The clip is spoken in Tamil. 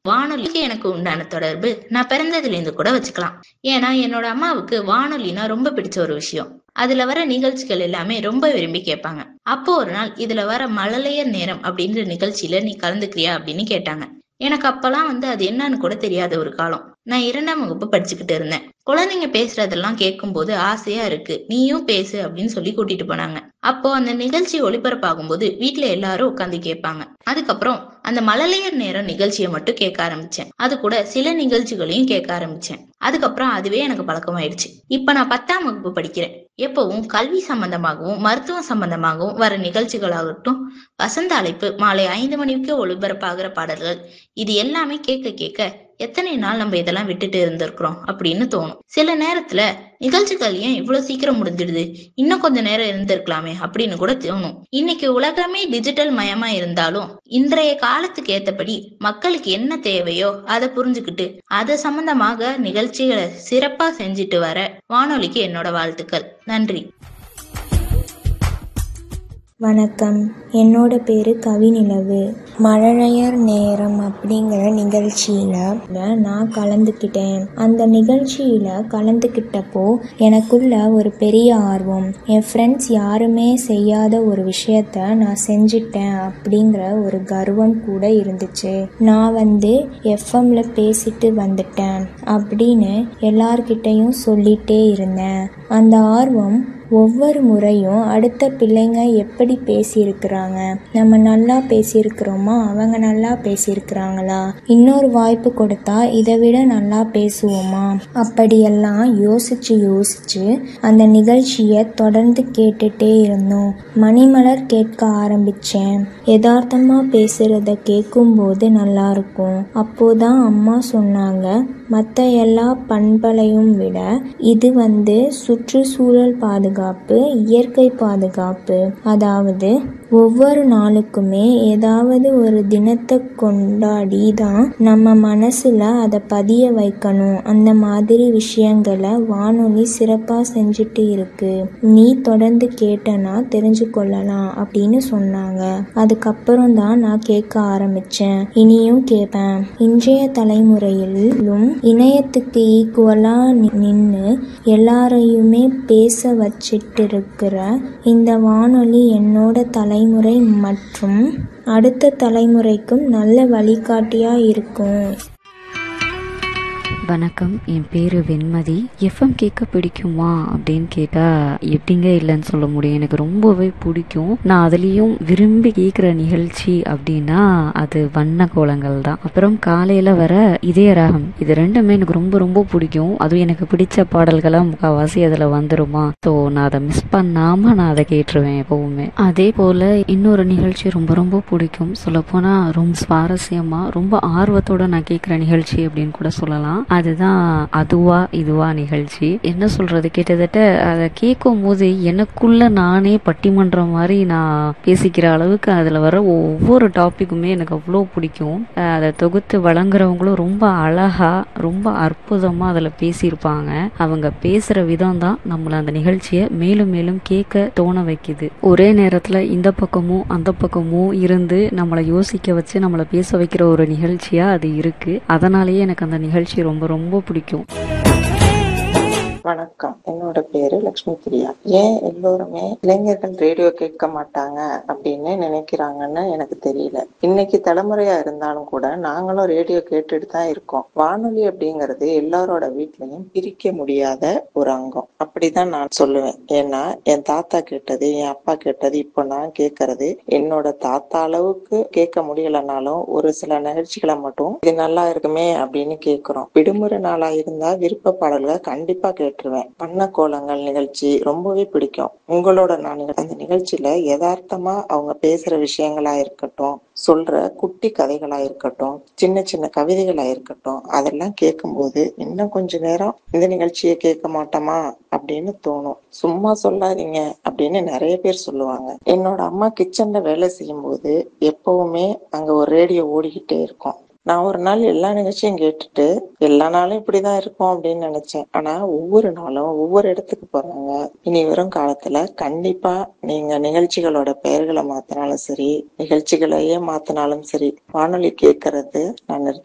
வானொலிக்கு எனக்கு உண்டான தொடர்பு நான் பிறந்ததுலேருந்து கூட வச்சுக்கலாம் ஏன்னா என்னோட அம்மாவுக்கு வானொலினா ரொம்ப பிடிச்ச ஒரு விஷயம் அதுல வர நிகழ்ச்சிகள் எல்லாமே ரொம்ப விரும்பி கேட்பாங்க அப்போ ஒரு நாள் இதுல வர மழலையர் நேரம் அப்படின்ற நிகழ்ச்சியில நீ கலந்துக்கிறியா அப்படின்னு கேட்டாங்க எனக்கு அப்பெல்லாம் வந்து அது என்னன்னு கூட தெரியாத ஒரு காலம் நான் இரண்டாம் வகுப்பு படிச்சுக்கிட்டு இருந்தேன் குழந்தைங்க பேசுறதெல்லாம் கேட்கும்போது ஆசையா இருக்கு நீயும் பேசு அப்படின்னு சொல்லி கூட்டிட்டு போனாங்க அப்போ அந்த நிகழ்ச்சி ஒளிபரப்பாகும் போது வீட்டுல எல்லாரும் உட்காந்து கேட்பாங்க அதுக்கப்புறம் அந்த மழலையர் நேரம் நிகழ்ச்சியை மட்டும் கேட்க ஆரம்பிச்சேன் அது கூட சில நிகழ்ச்சிகளையும் கேட்க ஆரம்பிச்சேன் அதுக்கப்புறம் அதுவே எனக்கு பழக்கமாயிடுச்சு இப்ப நான் பத்தாம் வகுப்பு படிக்கிறேன் எப்பவும் கல்வி சம்பந்தமாகவும் மருத்துவம் சம்பந்தமாகவும் வர நிகழ்ச்சிகளாகட்டும் வசந்த அழைப்பு மாலை ஐந்து மணிக்கு ஒளிபரப்பாகிற பாடல்கள் இது எல்லாமே கேட்க கேட்க எத்தனை நாள் நம்ம இதெல்லாம் விட்டுட்டு இருந்திருக்கிறோம் அப்படின்னு தோணும் சில நேரத்துல நிகழ்ச்சிகள் ஏன் இவ்வளவு சீக்கிரம் முடிஞ்சிடுது இன்னும் கொஞ்ச நேரம் இருந்திருக்கலாமே அப்படின்னு கூட தோணும் இன்னைக்கு உலகமே டிஜிட்டல் மயமா இருந்தாலும் இன்றைய காலத்துக்கு ஏத்தபடி மக்களுக்கு என்ன தேவையோ அதை புரிஞ்சுக்கிட்டு அது சம்பந்தமாக நிகழ்ச்சிகளை சிறப்பா செஞ்சுட்டு வர வானொலிக்கு என்னோட வாழ்த்துக்கள் நன்றி வணக்கம் என்னோட பேர் கவிநிலவு மழலையர் நேரம் அப்படிங்கிற நிகழ்ச்சியில் நான் கலந்துக்கிட்டேன் அந்த நிகழ்ச்சியில் கலந்துக்கிட்டப்போ எனக்குள்ள ஒரு பெரிய ஆர்வம் என் ஃப்ரெண்ட்ஸ் யாருமே செய்யாத ஒரு விஷயத்த நான் செஞ்சிட்டேன் அப்படிங்கிற ஒரு கர்வம் கூட இருந்துச்சு நான் வந்து எஃப்எம்ல பேசிட்டு வந்துட்டேன் அப்படின்னு எல்லார்கிட்டையும் சொல்லிட்டே இருந்தேன் அந்த ஆர்வம் ஒவ்வொரு முறையும் அடுத்த பிள்ளைங்க எப்படி பேசியிருக்கிறாங்க நம்ம நல்லா பேசியிருக்கிறோமா அவங்க நல்லா பேசியிருக்கிறாங்களா இன்னொரு வாய்ப்பு கொடுத்தா இதை விட நல்லா பேசுவோமா அப்படியெல்லாம் யோசிச்சு யோசிச்சு அந்த நிகழ்ச்சியை தொடர்ந்து கேட்டுட்டே இருந்தோம் மணிமலர் கேட்க ஆரம்பிச்சேன் யதார்த்தமா பேசுறத கேட்கும்போது நல்லா இருக்கும் அப்போதான் அம்மா சொன்னாங்க மற்ற எல்லா பண்பலையும் விட இது வந்து சுற்றுச்சூழல் பாதுகாப்பு இயற்கை பாதுகாப்பு அதாவது ஒவ்வொரு நாளுக்குமே ஏதாவது ஒரு தினத்தை கொண்டாடி தான் நம்ம மனசுல அதை பதிய வைக்கணும் அந்த மாதிரி விஷயங்களை வானொலி சிறப்பா செஞ்சுட்டு இருக்கு நீ தொடர்ந்து கேட்டனா தெரிஞ்சு கொள்ளலாம் அப்படின்னு சொன்னாங்க அதுக்கப்புறம் தான் நான் கேட்க ஆரம்பிச்சேன் இனியும் கேட்பேன் இன்றைய தலைமுறையிலும் இணையத்துக்கு ஈக்குவலா நின்று எல்லாரையுமே பேச வச்சிட்டு இருக்கிற இந்த வானொலி என்னோட தலைமுறை மற்றும் அடுத்த தலைமுறைக்கும் நல்ல வழிகாட்டியா இருக்கும் வணக்கம் என் பேரு வெண்மதி எஃப்எம் கேட்க பிடிக்குமா அப்படின்னு கேட்டா எப்படிங்க இல்லைன்னு சொல்ல முடியும் எனக்கு ரொம்பவே பிடிக்கும் நான் அதுலேயும் விரும்பி கேட்குற நிகழ்ச்சி அப்படின்னா அது வண்ண கோலங்கள் தான் அப்புறம் காலையில வர இதய ராகம் இது ரெண்டுமே எனக்கு ரொம்ப ரொம்ப பிடிக்கும் அதுவும் எனக்கு பிடிச்ச பாடல்களாக முக்கால்வாசி அதில் வந்துருமா ஸோ நான் அதை மிஸ் பண்ணாம நான் அதை கேட்டுருவேன் எப்பவுமே அதே போல இன்னொரு நிகழ்ச்சி ரொம்ப ரொம்ப பிடிக்கும் சொல்லப்போனா ரொம்ப சுவாரஸ்யமா ரொம்ப ஆர்வத்தோட நான் கேட்குற நிகழ்ச்சி அப்படின்னு கூட சொல்லலாம் அதுதான் அதுவா இதுவா நிகழ்ச்சி என்ன சொல்றது கிட்டத்தட்ட அதை கேட்கும் போது எனக்குள்ள நானே பட்டிமன்றம் மாதிரி நான் பேசிக்கிற அளவுக்கு அதுல வர ஒவ்வொரு டாபிக்குமே எனக்கு அவ்வளோ பிடிக்கும் அதை தொகுத்து வழங்குறவங்களும் ரொம்ப அழகா ரொம்ப அற்புதமா அதுல பேசியிருப்பாங்க அவங்க பேசுற விதம் தான் நம்மள அந்த நிகழ்ச்சியை மேலும் மேலும் கேட்க தோண வைக்குது ஒரே நேரத்துல இந்த பக்கமும் அந்த பக்கமும் இருந்து நம்மளை யோசிக்க வச்சு நம்மளை பேச வைக்கிற ஒரு நிகழ்ச்சியா அது இருக்கு அதனாலேயே எனக்கு அந்த நிகழ்ச்சி ரொம்ப ரொம்ப பிடிக்கும் வணக்கம் என்னோட பேரு லட்சுமி பிரியா ஏன் எல்லோருமே இளைஞர்கள் ரேடியோ கேட்க மாட்டாங்க அப்படின்னு நினைக்கிறாங்கன்னு எனக்கு தெரியல இன்னைக்கு தலைமுறையா இருந்தாலும் கூட நாங்களும் ரேடியோ கேட்டுட்டு தான் இருக்கோம் வானொலி அப்படிங்கிறது எல்லாரோட வீட்லயும் பிரிக்க முடியாத ஒரு அங்கம் அப்படிதான் நான் சொல்லுவேன் ஏன்னா என் தாத்தா கேட்டது என் அப்பா கேட்டது இப்போ நான் கேட்கறது என்னோட தாத்தா அளவுக்கு கேட்க முடியலனாலும் ஒரு சில நிகழ்ச்சிகளை மட்டும் இது நல்லா இருக்குமே அப்படின்னு கேட்கிறோம் விடுமுறை நாளா இருந்தா விருப்ப பாடல்களை கண்டிப்பா கேட்டு கேட்டுருவேன் பண்ண கோலங்கள் நிகழ்ச்சி ரொம்பவே பிடிக்கும் உங்களோட நான் அந்த நிகழ்ச்சியில யதார்த்தமா அவங்க பேசுற விஷயங்களா இருக்கட்டும் சொல்ற குட்டி கதைகளா இருக்கட்டும் சின்ன சின்ன கவிதைகளா இருக்கட்டும் அதெல்லாம் கேட்கும்போது இன்னும் கொஞ்ச நேரம் இந்த நிகழ்ச்சியை கேட்க மாட்டோமா அப்படின்னு தோணும் சும்மா சொல்லாதீங்க அப்படின்னு நிறைய பேர் சொல்லுவாங்க என்னோட அம்மா கிச்சன்ல வேலை செய்யும் போது எப்பவுமே அங்க ஒரு ரேடியோ ஓடிக்கிட்டே இருக்கும் நான் ஒரு நாள் எல்லா நிகழ்ச்சியும் கேட்டுட்டு எல்லா நாளும் இப்படிதான் இருக்கும் அப்படின்னு நினைச்சேன் ஆனா ஒவ்வொரு நாளும் ஒவ்வொரு இடத்துக்கு போறாங்க இனி வரும் காலத்துல கண்டிப்பா நீங்க நிகழ்ச்சிகளோட பெயர்களை மாத்தினாலும் சரி நிகழ்ச்சிகளையே மாத்தினாலும் சரி வானொலி கேட்கறது நான்